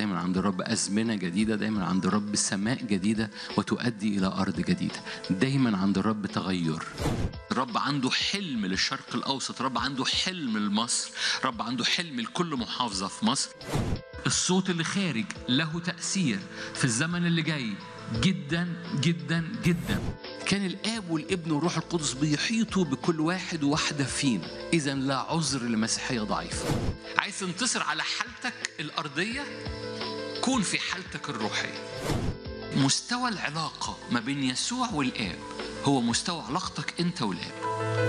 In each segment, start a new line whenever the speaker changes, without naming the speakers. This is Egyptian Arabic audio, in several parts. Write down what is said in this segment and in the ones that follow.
دايما عند الرب أزمنة جديدة دايما عند الرب سماء جديدة وتؤدي إلى أرض جديدة دايما عند الرب تغير الرب عنده حلم للشرق الأوسط الرب عنده حلم لمصر الرب عنده حلم لكل محافظة في مصر الصوت اللي خارج له تأثير في الزمن اللي جاي جدا جدا جدا كان الاب والابن والروح القدس بيحيطوا بكل واحد وواحده فينا اذا لا عذر لمسيحيه ضعيفه عايز تنتصر على حالتك الارضيه كون في حالتك الروحيه مستوى العلاقه ما بين يسوع والاب هو مستوى علاقتك انت والاب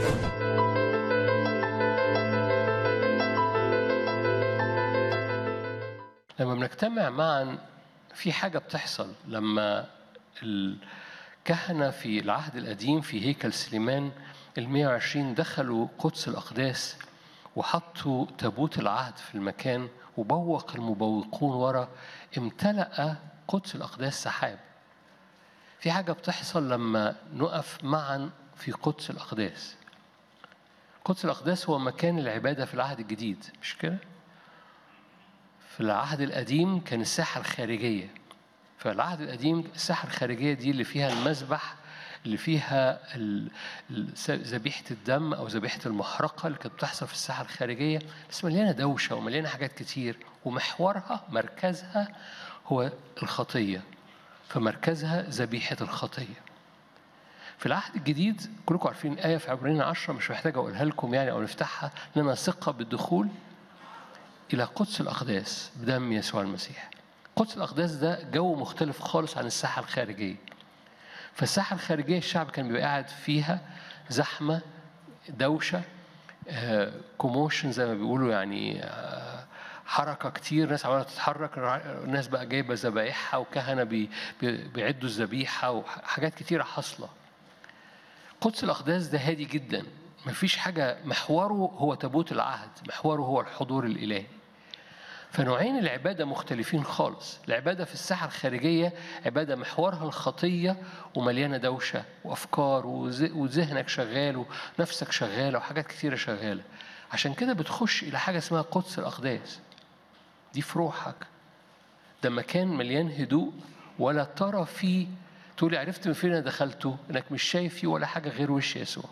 لما بنجتمع معا في حاجة بتحصل لما الكهنة في العهد القديم في هيكل سليمان ال 120 دخلوا قدس الأقداس وحطوا تابوت العهد في المكان وبوق المبوقون ورا امتلأ قدس الأقداس سحاب في حاجة بتحصل لما نقف معا في قدس الأقداس قدس الأقداس هو مكان العبادة في العهد الجديد مش كده؟ في العهد القديم كان الساحة الخارجية في العهد القديم الساحة الخارجية دي اللي فيها المذبح اللي فيها ال- ال- ذبيحة الدم أو ذبيحة المحرقة اللي كانت بتحصل في الساحة الخارجية بس مليانة دوشة ومليانة حاجات كتير ومحورها مركزها هو الخطية فمركزها ذبيحة الخطية في العهد الجديد كلكم عارفين آية في عبرين عشرة مش محتاج أقولها لكم يعني أو نفتحها لنا ثقة بالدخول إلى قدس الأقداس بدم يسوع المسيح قدس الأقداس ده جو مختلف خالص عن الساحة الخارجية فالساحة الخارجية الشعب كان بيبقى قاعد فيها زحمة دوشة كوموشن زي ما بيقولوا يعني آه، حركة كتير ناس عمالة تتحرك الناس بقى جايبة ذبايحها وكهنة بي- بي- بيعدوا الذبيحة وحاجات كتيرة حاصلة قدس الأقداس ده هادي جدا مفيش حاجة محوره هو تابوت العهد محوره هو الحضور الإلهي فنوعين العبادة مختلفين خالص العبادة في الساحة الخارجية عبادة محورها الخطية ومليانة دوشة وأفكار وز- وذهنك شغال ونفسك شغالة وحاجات كتيرة شغالة عشان كده بتخش إلى حاجة اسمها قدس الأقداس دي في روحك ده مكان مليان هدوء ولا ترى فيه تقولي عرفت من فين انا دخلته انك مش شايف فيه ولا حاجه غير وش يسوع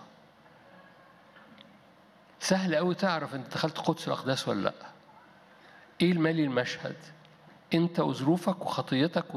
سهل قوي تعرف انت دخلت قدس الاقداس ولا لا ايه المالي المشهد انت وظروفك وخطيتك